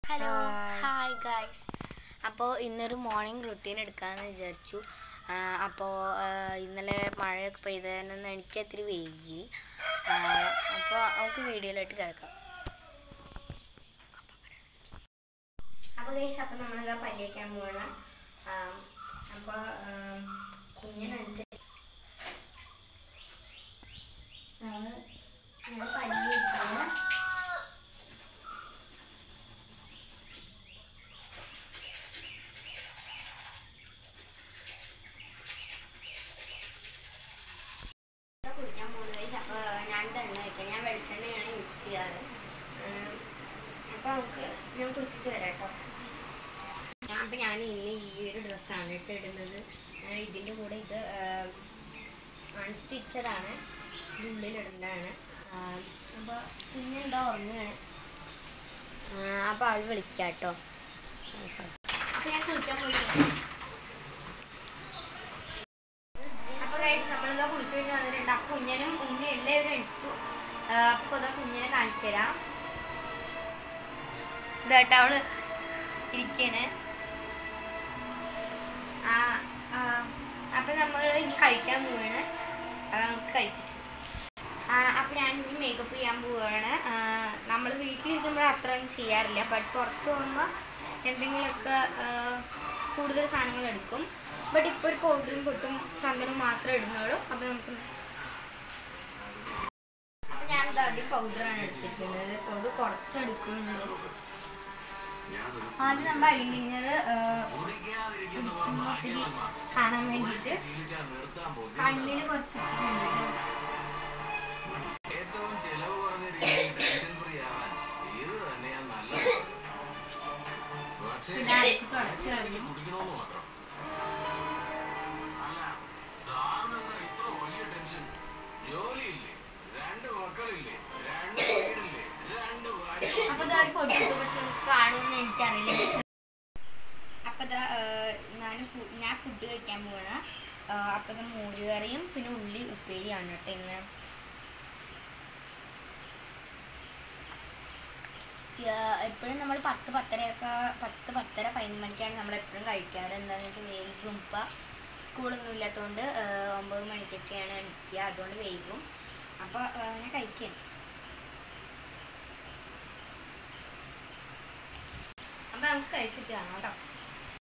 Hello Hi. Hi guys അപ്പോൾ ഇന്നൊരു morning routine എടുക്കാമെന്ന് വിചാരിച്ചു അപ്പോൾ ഇന്നലെ മഴയൊക്കെ പെയ്തതെന്ന് എനിക്ക് ഇത്തിരി വൈകി അപ്പോൾ നമുക്ക് വീഡിയോയിലോട്ട് കേൾക്കാം അപ്പോൾ ഗൈസ് അപ്പോൾ നമ്മളിതാ പല്ല് വയ്ക്കാൻ പോവാണ് അപ്പോൾ കുഞ്ഞിനനുസരിച്ച് നമ്മൾ ഞങ്ങൾ പല്ല് വയ്ക്കുകയാണ് ഇതാ കുളിക്കാൻ പോകുന്നത് guys. അപ്പൊ ഞാൻ എണ്ണ വയ്ക്കാം ഞാൻ വെളിച്ചെണ്ണയാണ് യൂസ് ചെയ്യാറ് ഉം, അപ്പൊ നമുക്ക് ഞാൻ കുളിച്ചിട്ട് വരാം കേട്ടോ ഞാൻ അപ്പൊ ഞാൻ ഇന്ന് ഈ ഒരു ഡ്രസ്സാണ് ഇട്ട് ഇടുന്നത് ഞാൻ ഇതിന്റെ കൂടെ ഇത് അൺസ്റ്റിച്ചഡാണ് ഇത് ഉള്ളിലിടുന്നതാണ് അപ്പോൾ പിന്നെ എന്താ ഉറങ്ങുകയാണ് അപ്പോൾ ആൾ വിളിക്കാം കേട്ടോ അപ്പോൾ ഞാൻ കുളിക്കാൻ പോയിട്ട് അപ്പൊ ഗൈസ് നമ്മളിതാ കുളിച്ചു കഴിഞ്ഞ് വന്നിട്ടുണ്ട് അപ്പൊ കുഞ്ഞനും ഉമ്മയും എല്ലാവരും അടിച്ചു അപ്പൊ ഇതാ കുഞ്ഞിനെ കാണിച്ചു തരാം ഇതായിട്ട് അവള് ഇരിക്കാണ് ആ ആ, അപ്പൊ നമ്മൾ ഇനി കഴിക്കാൻ പോവാണ് ആ, നമുക്ക് കഴിച്ചിട്ട് ആ, അപ്പൊ ഞാൻ ഇനി മേക്കപ്പ് ചെയ്യാൻ പോവാണ് നമ്മൾ വീട്ടിലിരിക്കുമ്പോൾ അത്രയും ചെയ്യാറില്ല ബട്ട് പുറത്ത് പോകുമ്പോൾ എന്തെങ്കിലുമൊക്കെ ആ, കൂടുതൽ സാധനങ്ങൾ എടുക്കും ബട്ട് ഇപ്പോൾ ഒരു പൗഡറും പൊട്ടും ചന്ദനം മാത്രമേ ഇടുന്നുള്ളൂ അപ്പോൾ നമുക്ക് അപ്പോൾ ഞാനിത് ആദ്യം പൗഡറാണ് എടുത്തിരിക്കുന്നത് പൗഡർ കുറച്ചെടുക്കുന്നുള്ളൂ ആദ്യം നമ്മൾ ഐലൈനർ കാണാൻ വേണ്ടിയിട്ട് കണ്ണിന് കുറച്ചിട്ടുണ്ട് ഏറ്റവും ചെലവ് കുറഞ്ഞ രീതിയിൽ ടെൻഷൻ ഫ്രീ ആവാൻ ഇത് തന്നെയാ നല്ലത് പക്ഷേ പിന്നെ അരക്ക് തുടച്ച് എനിക്ക് കഴിഞ്ഞു കുടിക്കണമെന്ന് മാത്രം അല്ല സാറിനെന്താ ഇത്ര വലിയ ടെൻഷൻ ജോലിയില്ലേ രണ്ട് മക്കളില്ലേ രണ്ട് വീടില്ലേ രണ്ട് ഭാര്യ അപ്പൊ ഇതാ ഒരു പൊട്ടി നിങ്ങൾക്ക് കാണുമെന്ന് എനിക്കറിയില്ല അപ്പൊ ഇതാ ഞാൻ ഞാൻ ഫുഡ് കഴിക്കാൻ പോവാണ് അപ്പൊ ഇത് മോരുകറിയും പിന്നെ ഉള്ളി ഉപ്പേരിയാണ് കേട്ടോ ഇന്ന് എപ്പോഴും നമ്മൾ പത്ത് പത്തരയൊക്കെ പത്ത് പത്തര പതിനൊന്ന് മണിക്കാണ് നമ്മൾ എപ്പോഴും കഴിക്കാറ് എന്താണെന്ന് വെച്ചാൽ വൈകും ഇപ്പം സ്കൂളൊന്നും ഇല്ലാത്തതുകൊണ്ട് ഒമ്പത് മണിക്കൊക്കെയാണ് എണിക്കുക അതുകൊണ്ട് വൈകും അപ്പോൾ ഞാൻ കഴിക്കുകയാണ് അപ്പം നമുക്ക് കഴിച്ചിട്ട് കാണാം കേട്ടോ